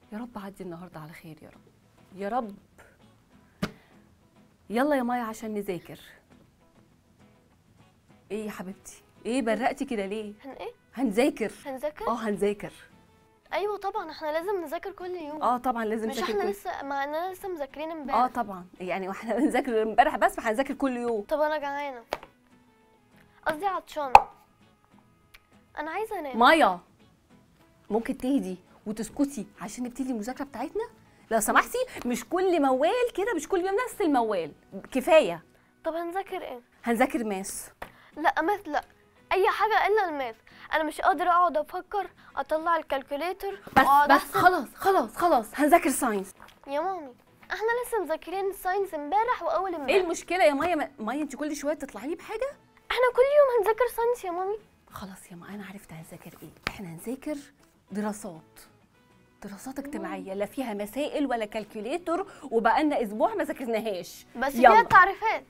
يا رب عدي النهارده على خير يا رب يا رب يلا يا مايا عشان نذاكر ايه يا حبيبتي ايه برقتي كده ليه هن ايه هنذاكر هنذاكر اه هنذاكر ايوه طبعا احنا لازم نذاكر كل يوم اه طبعا لازم مش نذاكر احنا كل- لسه مع اننا لسه مذاكرين امبارح اه طبعا يعني واحنا بنذاكر امبارح بس فهنذاكر كل يوم طب انا جعانه قصدي عطشانه انا عايزه انام مايا ممكن تهدي وتسكتي عشان نبتدي المذاكره بتاعتنا لو سمحتي مش كل موال كده مش كل يوم نفس الموال كفايه طب هنذاكر ايه هنذاكر ماس لا ماث لا اي حاجه الا الماث انا مش قادره اقعد افكر اطلع الكالكوليتر بس واقعد بس أحسب. خلاص خلاص خلاص هنذاكر ساينس يا مامي احنا لسه مذاكرين الساينس امبارح واول ايه امبارح المشكله يا مايا ما- مايا انت كل شويه تطلعي لي بحاجه احنا كل يوم هنذاكر ساينس يا مامي خلاص يا ما انا عرفت هنذاكر ايه احنا هنذاكر دراسات دراسات اجتماعيه لا فيها مسائل ولا كالكوليتور وبقالنا اسبوع ما ذاكرناهاش بس يلا. فيها تعريفات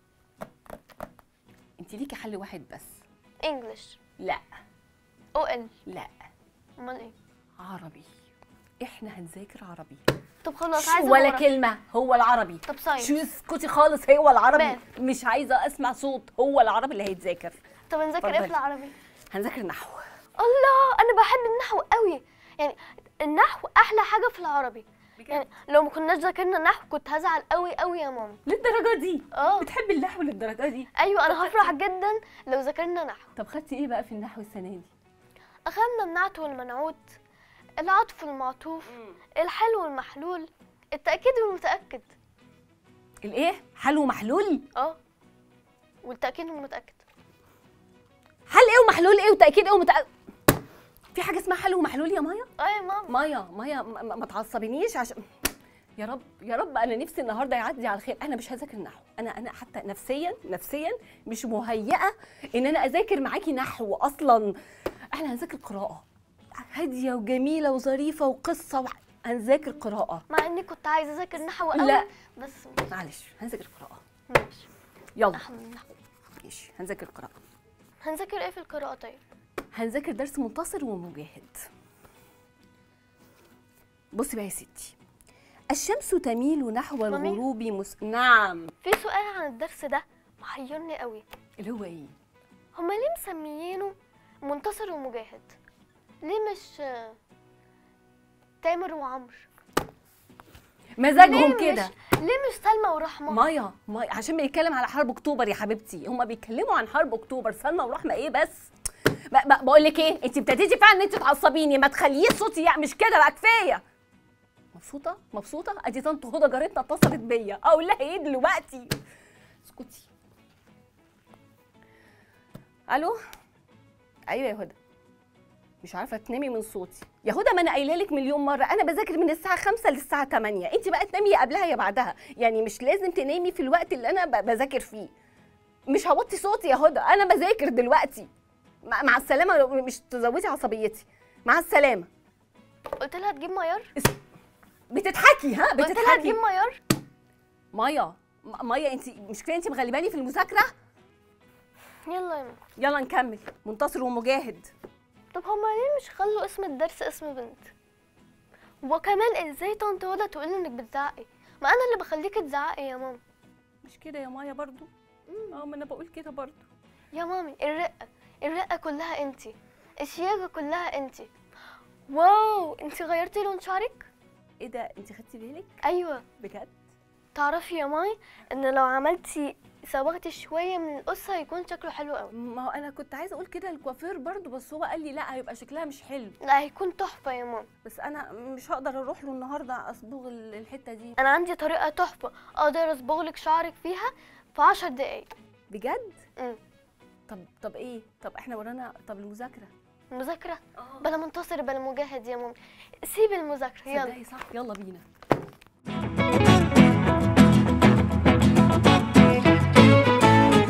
انت ليكي حل واحد بس انجلش لا او ال لا امال ايه عربي احنا هنذاكر عربي طب خلاص شو عايزه ولا ورق. كلمه هو العربي طب ساينس شو اسكتي خالص هو العربي ماث. مش عايزه اسمع صوت هو العربي اللي هيتذاكر طب نذاكر ايه في اتفضلي. العربي هنذاكر نحو الله انا بحب النحو قوي يعني النحو احلى حاجه في العربي يعني لو ما كناش ذاكرنا نحو كنت هزعل قوي قوي يا ماما للدرجه دي اه بتحبي النحو للدرجه دي ايوه انا هفرح جدا لو ذاكرنا نحو طب خدتي ايه بقى في النحو السنه دي اخذنا النعت والمنعوت العطف والمعطوف الحل والمحلول التاكيد والمتاكد الايه حل ومحلول اه والتاكيد والمتاكد حل ايه ومحلول ايه وتاكيد ايه ومتأ... في حاجه اسمها حل ومحلول يا مايا اه يا ماما مايا مايا ما, ما- ما تعصبينيش عشان يا رب يا رب انا نفسي النهارده يعدي على خير انا مش هذاكر نحو انا انا حتى نفسيا نفسيا مش مهيئه ان انا اذاكر معاكي نحو اصلا احنا هنذاكر قراءه هاديه وجميله وظريفه وقصه وح... هنذاكر قراءه مع اني كنت عايزه اذاكر نحو قوي لا. بس معلش هنذاكر قراءه ماشي يلا احنا النحو ماشي هنذاكر قراءه هنذاكر ايه في القراءه طيب هنذاكر درس منتصر ومجاهد بصي بقى يا ستي الشمس تميل نحو مامي؟ الغروب مس... نعم في سؤال عن الدرس ده محيرني قوي اللي هو ايه هما ليه مسميينه منتصر ومجاهد ليه مش آه، تامر وعمرو مزاجهم ليه كده مش ليه مش سلمى ورحمه مايا مايا عشان بيتكلم على حرب اكتوبر يا حبيبتي هما بيتكلموا عن حرب اكتوبر سلمى ورحمه ايه بس ب- ب- بقول لك ايه انت ابتديتي فعلا ان انت تعصبيني ما تخليش صوتي يعني مش كده بقى كفايه مبسوطه مبسوطه ادي طنط هدى جارتنا اتصلت بيا اقول لها ايه دلوقتي اسكتي الو ايوه يا هدى مش عارفه تنامي من صوتي يا هدى ما انا قايله لك مليون مره انا بذاكر من الساعه 5 للساعه 8 انت بقى تنامي يا قبلها يا بعدها يعني مش لازم تنامي في الوقت اللي انا ب- بذاكر فيه مش هوطي صوتي يا هدى انا بذاكر دلوقتي مع مع السلامه لو مش تزودي عصبيتي مع السلامه قلت لها تجيب ميار بتضحكي ها قلت لها بتضحكي تجيب ميار مايا م- مايا انت مش كده انت مغلباني في المذاكره يلا يا ماما يلا نكمل منتصر ومجاهد طب هما ليه مش خلوا اسم الدرس اسم بنت وكمان ازاي طنط هدى تقول انك بتزعقي ما انا اللي بخليكي تزعقي يا ماما مش كده يا مايا برضو اه ما انا بقول كده برضو يا مامي الرقه الرقه كلها انتي الشياكه كلها انتي واو انتي غيرتي لون شعرك ايه ده انت خدتي بالك ايوه بجد تعرفي يا ماي ان لو عملتي صبغتي شويه من القصه هيكون شكله حلو قوي ما هو انا كنت عايزه اقول كده للكوافير برضو بس هو قال لي لا هيبقى شكلها مش حلو لا هيكون تحفه يا ماما بس انا مش هقدر اروح له النهارده اصبغ ال- الحته دي انا عندي طريقه تحفه اقدر اصبغ لك شعرك فيها في عشر دقايق بجد امم طب طب ايه طب احنا ورانا طب المذاكره مذاكره اه بلا منتصر بلا مجاهد يا ماما سيب المذاكره يلا صدقي صح يلا بينا